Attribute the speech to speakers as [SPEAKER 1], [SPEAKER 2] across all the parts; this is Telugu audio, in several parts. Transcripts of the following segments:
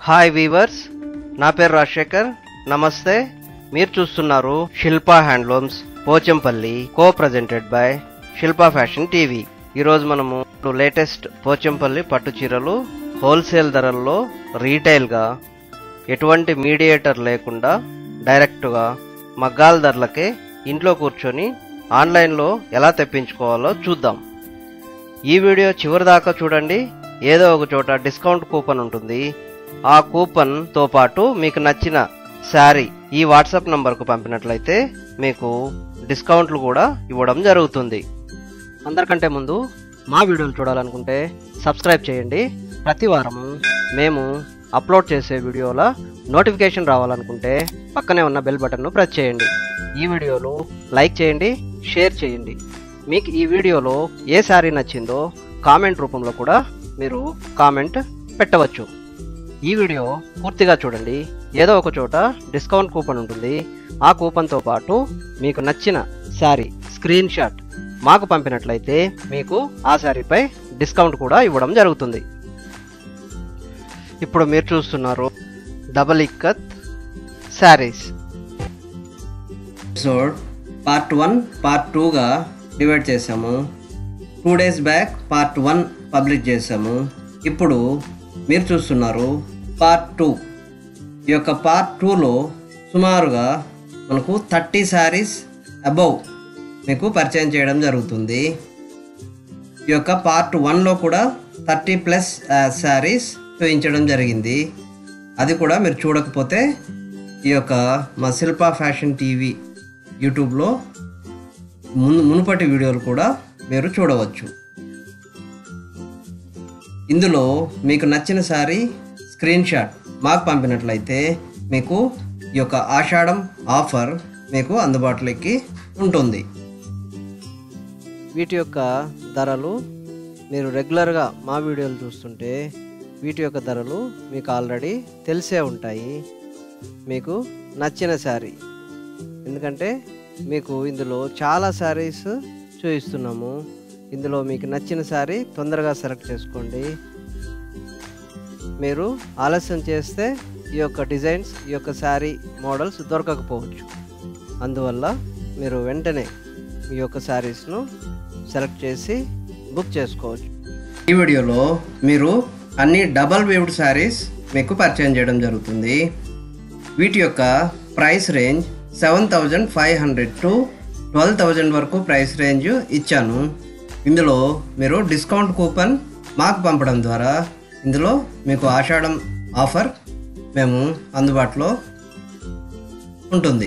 [SPEAKER 1] హాయ్ వీవర్స్ నా పేరు రాజశేఖర్ నమస్తే మీరు చూస్తున్నారు Shilpa handlooms Pochampally co presented by Shilpa fashion TV ఈరోజు మనము లేటెస్ట్ పోచంపల్లి పట్టు చీరలు హోల్సేల్ ధరల్లో రీటైల్గా ఎటువంటి మీడియేటర్ లేకుండా డైరెక్ట్గా మగ్గాల ధరలకే ఇంట్లో కూర్చొని ఆన్లైన్లో ఎలా తెప్పించుకోవాలో చూద్దాం ఈ వీడియో చివరి దాకా చూడండి ఏదో ఒక చోట డిస్కౌంట్ కూపన్ ఉంటుంది ఆ కూపన్ తో పాటు మీకు నచ్చిన శారీ ఈ వాట్సాప్ నంబర్కు పంపినట్లయితే మీకు డిస్కౌంట్లు కూడా ఇవ్వడం జరుగుతుంది అందరికంటే ముందు మా వీడియోలు చూడాలనుకుంటే సబ్స్క్రైబ్ చేయండి ప్రతి వారము మేము అప్లోడ్ చేసే వీడియోల నోటిఫికేషన్ రావాలనుకుంటే పక్కనే ఉన్న బెల్ బటన్ను ప్రెస్ చేయండి ఈ వీడియోలు లైక్ చేయండి షేర్ చేయండి మీకు ఈ వీడియోలో ఏ శారీ నచ్చిందో కామెంట్ రూపంలో కూడా మీరు కామెంట్ పెట్టవచ్చు ఈ వీడియో పూర్తిగా చూడండి ఏదో ఒక చోట డిస్కౌంట్ కూపన్ ఉంటుంది ఆ కూపన్తో పాటు మీకు నచ్చిన శారీ స్క్రీన్ షాట్ మాకు పంపినట్లయితే మీకు ఆ శారీపై డిస్కౌంట్ కూడా ఇవ్వడం జరుగుతుంది ఇప్పుడు మీరు చూస్తున్నారు double ikat saris
[SPEAKER 2] episode part one part టూగా డివైడ్ చేసాము two days back part one publish చేసాము ఇప్పుడు మీరు చూస్తున్నారు పార్ట్ టూ ఈ యొక్క పార్ట్ టూలో సుమారుగా మనకు థర్టీ శారీస్ అబౌవ్ మీకు పరిచయం చేయడం జరుగుతుంది ఈ యొక్క పార్ట్ వన్లో కూడా థర్టీ ప్లస్ శారీస్ చూపించడం జరిగింది అది కూడా మీరు చూడకపోతే ఈ యొక్క మా శిల్పా ఫ్యాషన్ టీవీ యూట్యూబ్లో మును మునుపటి వీడియోలు కూడా మీరు చూడవచ్చు ఇందులో మీకు నచ్చిన సారీ స్క్రీన్ షాట్ మాకు పంపినట్లయితే మీకు ఈ యొక్క ఆషాఢం ఆఫర్ మీకు అందుబాటులోకి ఉంటుంది
[SPEAKER 1] వీటి యొక్క ధరలు మీరు రెగ్యులర్గా మా వీడియోలు చూస్తుంటే వీటి యొక్క ధరలు మీకు ఆల్రెడీ తెలిసే ఉంటాయి మీకు నచ్చిన శారీ ఎందుకంటే మీకు ఇందులో చాలా శారీస్ చూపిస్తున్నాము ఇందులో మీకు నచ్చిన శారీ తొందరగా సెలెక్ట్ చేసుకోండి మీరు ఆలస్యం చేస్తే ఈ యొక్క డిజైన్స్ ఈ యొక్క శారీ మోడల్స్ దొరకకపోవచ్చు అందువల్ల మీరు వెంటనే ఈ యొక్క శారీస్ను సెలెక్ట్ చేసి బుక్ చేసుకోవచ్చు
[SPEAKER 2] ఈ వీడియోలో మీరు అన్ని డబల్ వేవ్డ్ శారీస్ మీకు పరిచయం చేయడం జరుగుతుంది వీటి యొక్క price range seven thousand five hundred to twelve thousand వరకు ప్రైస్ రేంజ్ ఇచ్చాను ఇందులో మీరు డిస్కౌంట్ కూపన్ మాకు పంపడం ద్వారా ఇందులో మీకు ఆషాఢం ఆఫర్ మేము అందుబాటులో ఉంటుంది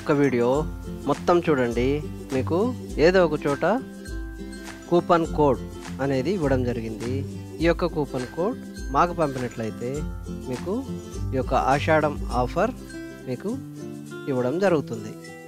[SPEAKER 1] యొక్క వీడియో మొత్తం చూడండి మీకు ఏదో ఒక చోట కూపన్ కోడ్ అనేది ఇవ్వడం జరిగింది ఈ యొక్క కూపన్ కోడ్ మాకు పంపినట్లయితే మీకు ఈ యొక్క ఆషాఢం ఆఫర్ మీకు ఇవ్వడం జరుగుతుంది